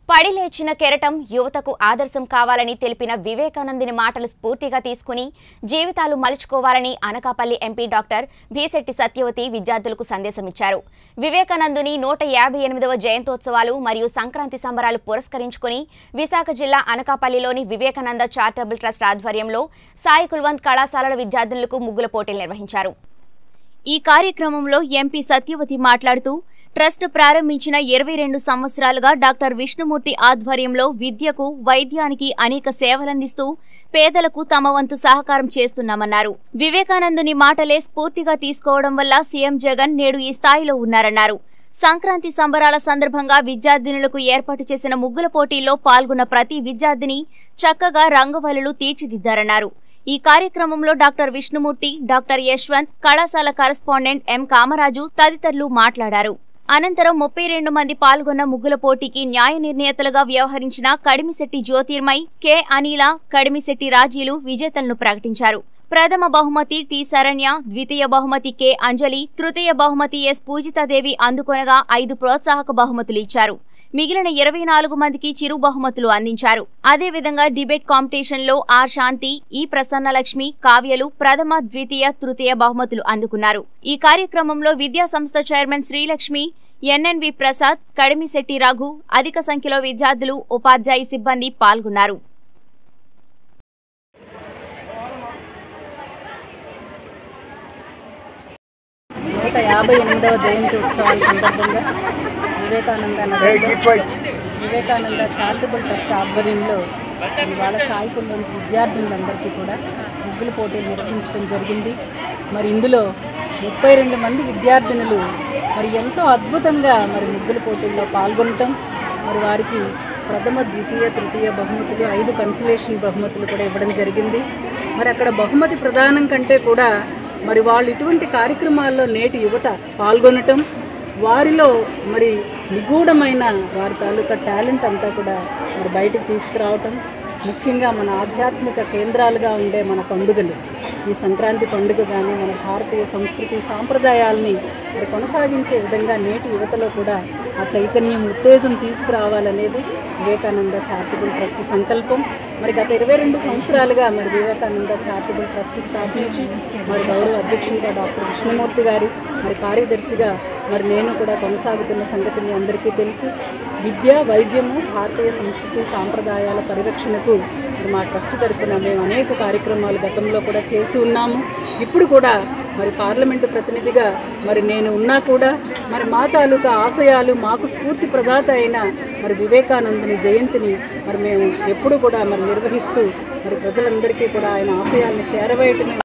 పడి లేచిన కెరటం యువతకు ఆదర్శం కావాలని తెలిపిన వివేకానందుని మాటలు స్ఫూర్తిగా తీసుకుని జీవితాలు మలుచుకోవాలని అనకాపల్లి ఎంపీ డాక్టర్ భీశెట్టి సత్యవతి విద్యార్థులకు సందేశమిచ్చారు వివేకానందుని నూట యాభై ఎనిమిదవ జయంతోత్సవాలు మరియు సంక్రాంతి సంబరాలు పురస్కరించుకుని విశాఖ జిల్లా అనకాపల్లిలోని వివేకానంద చారిటబుల్ ట్రస్ట్ ఆధ్వర్యంలో సాయి కుల్వంత్ కళాశాలల విద్యార్థులకు ముగ్గుల పోటీలు నిర్వహించారు ఈ కార్యక్రమంలో ఎంపీ సత్యవతి మాట్లాడుతూ ట్రస్ట్ ప్రారంభించిన ఇరవై రెండు సంవత్సరాలుగా డాక్టర్ విష్ణుమూర్తి ఆధ్వర్యంలో విద్యకు వైద్యానికి అనేక సేవలందిస్తూ పేదలకు తమ వంతు సహకారం చేస్తున్నామన్నారు వివేకానందుని మాటలే స్ఫూర్తిగా తీసుకోవడం వల్ల సీఎం జగన్ నేడు ఈ స్థాయిలో ఉన్నారన్నారు సంక్రాంతి సంబరాల సందర్భంగా విద్యార్థినులకు ఏర్పాటు చేసిన ముగ్గుల పోటీల్లో పాల్గొన్న ప్రతి విద్యార్థిని చక్కగా రంగవల్లులు తీర్చిదిద్దారన్నారు ఈ కార్యక్రమంలో డాక్టర్ విష్ణుమూర్తి డాక్టర్ యశ్వంత్ కళాశాల కరెస్పాండెంట్ ఎం కామరాజు తదితరులు మాట్లాడారు అనంతరం ముప్పై రెండు మంది పాల్గొన్న ముగ్గుల పోటీకి న్యాయ నిర్ణేతలుగా వ్యవహరించిన కడిమిశెట్టి జ్యోతిర్మయ్ కె అనిల కడిమిశెట్టి రాజీలు విజేతలను ప్రకటించారు ప్రథమ బహుమతి టి శరణ్య ద్వితీయ బహుమతి కె అంజలి తృతీయ బహుమతి ఎస్ పూజితాదేవి అందుకొనగా ఐదు ప్రోత్సాహక బహుమతులు ఇచ్చారు మిగిలిన ఇరవై నాలుగు మందికి చిరు బహుమతులు అందించారు అదేవిధంగా డిబేట్ కాంపిటీషన్ లో ఆర్ శాంతి ఈ ప్రసన్నలక్ష్మి కావ్యలు ప్రథమ ద్వితీయ తృతీయ బహుమతులు అందుకున్నారు ఈ కార్యక్రమంలో విద్యా సంస్థ చైర్మన్ శ్రీలక్ష్మి ఎన్ఎన్వి ప్రసాద్ కడిమిశెట్టి రఘు అధిక సంఖ్యలో విద్యార్థులు ఉపాధ్యాయ సిబ్బంది పాల్గొన్నారు నూట యాభై ఎనిమిదవ జయంతి ఉత్సవాల సందర్భంగా వివేకానంద నగర్లో వివేకానంద చారిటబుల్ ట్రస్ట్ ఆధ్వర్యంలో ఇవాళ సాయి కుల్వంత్ విద్యార్థినులందరికీ కూడా ముగ్గుల పోటీలు నిర్వహించడం జరిగింది మరి ఇందులో ముప్పై రెండు మంది విద్యార్థినులు మరి ఎంతో అద్భుతంగా మరి ముగ్గుల పోటీల్లో పాల్గొనటం మరి వారికి ప్రథమ ద్వితీయ తృతీయ బహుమతులు ఐదు కన్సలేషన్ బహుమతులు కూడా ఇవ్వడం జరిగింది మరి అక్కడ బహుమతి ప్రదానం కంటే కూడా మరి వాళ్ళు ఇటువంటి కార్యక్రమాల్లో నేటి యువత పాల్గొనటం వారిలో మరి నిగూఢమైన వారి తాలూకా టాలెంట్ అంతా కూడా మరి బయటికి తీసుకురావటం ముఖ్యంగా మన ఆధ్యాత్మిక కేంద్రాలుగా ఉండే మన పండుగలు ఈ సంక్రాంతి పండుగ కానీ మన భారతీయ సంస్కృతి సాంప్రదాయాల్ని మరి కొనసాగించే విధంగా నేటి యువతలో కూడా ఆ చైతన్యం ఉత్తేజం తీసుకురావాలనేది వివేకానంద చారిటబుల్ ట్రస్ట్ సంకల్పం మరి గత ఇరవై రెండు సంవత్సరాలుగా మరి వివేకానంద చారిటబుల్ ట్రస్ట్ స్థాపించి మరి గౌరవ అధ్యక్షుడిగా డాక్టర్ విష్ణుమూర్తి గారు మరి కార్యదర్శిగా మరి నేను కూడా కొనసాగుతున్న సంగతి మీ అందరికీ తెలుసు విద్య వైద్యము భారతీయ సంస్కృతి సాంప్రదాయాల పరిరక్షణకు మరి మా ట్రస్ట్ తరపున మేము అనేక కార్యక్రమాలు గతంలో కూడా చేసి ఉన్నాము ఇప్పుడు కూడా మరి పార్లమెంటు ప్రతినిధిగా మరి నేను ఉన్నా కూడా మరి మా తాలూకా ఆశయాలు మాకు స్ఫూర్తి ప్రదాత అయిన మరి వివేకానందుని జయంతిని మరి మేము ఎప్పుడు కూడా మరి నిర్వహిస్తూ మరి ప్రజలందరికీ కూడా ఆయన ఆశయాలను చేరవేయటమే